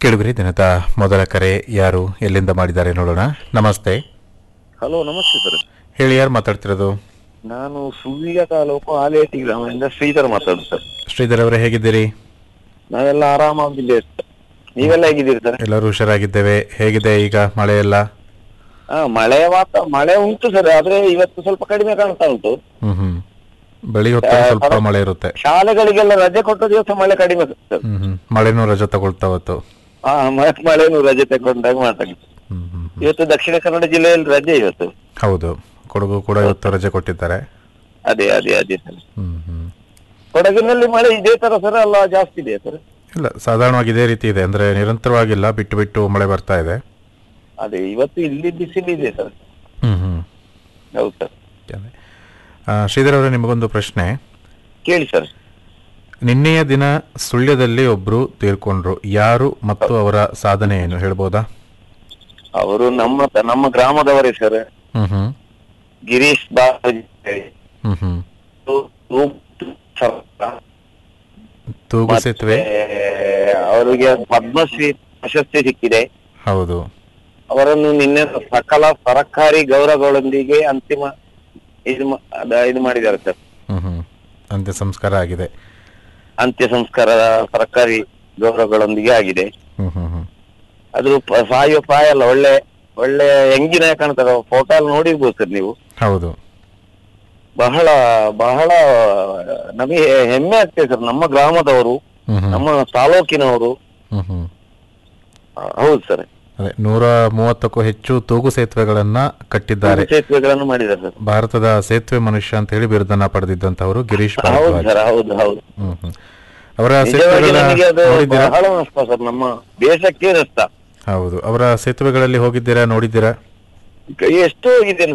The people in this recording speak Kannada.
ಕೇಳುಗರಿ ದಿನದ ಮೊದಲ ಕರೆ ಯಾರು ಎಲ್ಲಿಂದ ಮಾಡಿದ್ದಾರೆ ನೋಡೋಣ ನಮಸ್ತೆ ಹಲೋ ನಮಸ್ತೆ ಸರ್ ಹೇಳಿ ಯಾರು ಮಾತಾಡ್ತಿರೋದು ನಾನು ಸುಳ್ಯ ತಾಲೂಕು ಆಲೇಟಿ ಗ್ರಾಮದಿಂದ ಶ್ರೀಧರ್ ಮಾತಾಡುದು ಸರ್ ಶ್ರೀಧರ್ ಅವರೇ ಹೇಗಿದ್ದೀರಿ ನಾವೆಲ್ಲ ಆರಾಮಾಗಿದ್ದೇವೆ ಸರ್ ನೀವೆಲ್ಲ ಹೇಗಿದ್ದೀರಿ ಸರ್ ಎಲ್ಲರೂ ಹುಷಾರಾಗಿದ್ದೇವೆ ಹೇಗಿದೆ ಈಗ ಮಳೆ ಎಲ್ಲ ಹಾ ಮಳೆ ವಾತ ಮಳೆ ಉಂಟು ಸರ್ ಆದ್ರೆ ಇವತ್ತು ಸ್ವಲ್ಪ ಕಡಿಮೆ ಕಾಣ್ತಾ ಉಂಟು ಹ್ಮ್ ಹ್ಮ್ ಬೆಳಿ ಹೊತ್ತ ಸ್ವಲ್ಪ ಮಳೆ ಇರುತ್ತೆ ಶಾಲೆಗಳಿಗೆಲ್ಲ ರಜೆ ಕೊಟ್ಟ ದಿವಸ ಮಳೆ ಕಡಿಮೆ ಸರ್ ಹ್ಮ್ ಹ್ಮ್ ಮಳೆನೂ ರಜೆ ತಗೊಳ್ತಾ ಹೊತ್ತು ಹಾ ಮ- ಮಳೆನು ರಜೆ ತಗೊಂಡಾಗ ಮಾತಾಡಿ ಹ್ಮ್ ಹ್ಮ್ ಹ್ಮ್. ಇವತ್ತು ದಕ್ಷಿಣ ಕನ್ನಡ ಜಿಲ್ಲೆಯಲ್ಲಿ ರಜೆ ಇವತ್ತು ಹೌದು ಕೊಡಗು ಕೂಡ ಇವತ್ತು ರಜೆ ಕೊಟ್ಟಿದ್ದಾರೆ ಅದೇ ಅದೇ ಅದೇ ಸರ್ ಹ್ಮ್ ಹ್ಮ್ ಕೊಡಗಿನಲ್ಲಿ ಮಳೆ ಇದೇ ತರ ಸರ್ ಅಲ್ಲ ಜಾಸ್ತಿ ಇದೆ ಸರ್ ಇಲ್ಲ ಸಾಧಾರಣವಾಗಿ ಇದೇ ರೀತಿ ಇದೆ ಅಂದ್ರೆ ನಿರಂತರವಾಗಿಲ್ಲ ಬಿಟ್ಟು ಬಿಟ್ಟು ಮಳೆ ಬರ್ತಾ ಇದೆ ಅದೇ ಇವತ್ತು ಇಲ್ಲಿ ಬಿಸಿಲಿದೆ ಸರ್ ಹ್ಮ್ ಹ್ಮ್ ಹೌದು ಸರ್ ಅದೇ. ಆ, ಶ್ರೀಧರ್ ಅವರೇ ನಿಮಗೊಂದು ಪ್ರಶ್ನೆ ಕೇಳಿ ಸರ್ ನಿನ್ನೆಯ ದಿನ ಸುಳ್ಯದಲ್ಲಿ ಒಬ್ರು ತೀರ್ಕೊಂಡ್ರು ಯಾರು ಮತ್ತು ಅವರ ಸಾಧನೆ ಏನು ಹೇಳ್ಬೋದಾ ಅವರು ನಮ್ಮ ನಮ್ಮ ಗ್ರಾಮದವರೇ ಸರ್ ಹ್ಮ್ ಹ್ಮ್ ಗಿರೀಶ್ ಬಾಲಾಜಿ ಹೇಳಿ. ಹ್ಮ್ ಹ್ಮ್ ತು- ತು- ಸರ್ಕಾರ. ತೂಗು ಸೇತುವೆ ಮತ್ತೆ ಅವರಿಗೆ ಪದ್ಮಶ್ರೀ ಪ್ರಶಸ್ತಿ ಸಿಕ್ಕಿದೆ ಹೌದು ಅವರನ್ನು ನಿನ್ನೆ ಸಕಲ ಸರ್ಕಾರಿ ಗೌರವಗಳೊಂದಿಗೆ ಅಂತಿಮ ಇದು ಮಾ- ಅದ- ಇದು ಮಾಡಿದ್ದಾರೆ ಸರ್ ಹ್ಮ್ ಹ್ಮ್ ಅಂತ್ಯ ಸಂಸ್ಕಾರ ಆಗಿದೆ ಅಂತ್ಯ ಸಂಸ್ಕಾರ ಸರ್ಕಾರಿ ಗೌರವಗಳೊಂದಿಗೆ ಆಗಿದೆ ಹ್ಮ್ ಹ್ಮ್ ಹ್ಮ್ ಅದು ಪ- ಸಾಯುವ ಪ್ರಾಯ ಅಲ್ಲ ಒಳ್ಳೆ ಒಳ್ಳೆ ಹೆಂಗಿನ ಕಾಣ್ತಾರೆ ಫೋಟೋ ಅಲ್ಲಿ ನೋಡಿರ್ಬೋದು ಸರ್ ನೀವು ಹೌದು ಬಹಳ ಬಹಳ ನಮಗೆ ಹೆಮ್ಮೆ ಆಗ್ತದೆ ಸರ್ ನಮ್ಮ ಗ್ರಾಮದವರು ಹ್ಮ್ ಹ್ಮ್ ನಮ್ಮ ತಾಲೂಕಿನವರು ಹ್ಮ್ ಹ್ಮ್ ಆ, ಹೌದು ಸರ್ ಅದೇ ನೂರ ಮೂವತ್ತಕ್ಕೂ ಹೆಚ್ಚು ತೂಗು ಸೇತುವೆಗಳನ್ನ ಕಟ್ಟಿದ್ದಾರೆ ಸೇತುವೆಗಳನ್ನು ಮಾಡಿದ್ದಾರೆ ಸರ್ ಭಾರತದ ಸೇತುವೆ ಮನುಷ್ಯ ಅಂತ ಹೇಳಿ ಬಿರುದನ್ನ ಪಡೆದಿದ್ದಂತವರು ಗಿರೀಶ್ ಹೌದು ಭಾರದ್ವಾಜ್ ಸರ್ ಹೌದು ಹೌದು ಹ್ಮ್ ಹ್ಮ್ ಅವರ ನಿಜವಾಗಿ ಸೇತುವೆಗಳ ನಮಗೆ ಅದು ನೋಡಿದ್ದೀರಾ ಬಹಳ ನಷ್ಟ ಸರ್ ನಮ್ಮ ದೇಶಕ್ಕೆ ನಷ್ಟ ಹೌದು ಅವರ ಸೇತುವೆಗಳಲ್ಲಿ ಹೋಗಿದ್ದೀರಾ ನೋಡಿದ್ದೀರಾ ಎಷ್ಟು ಇದೆ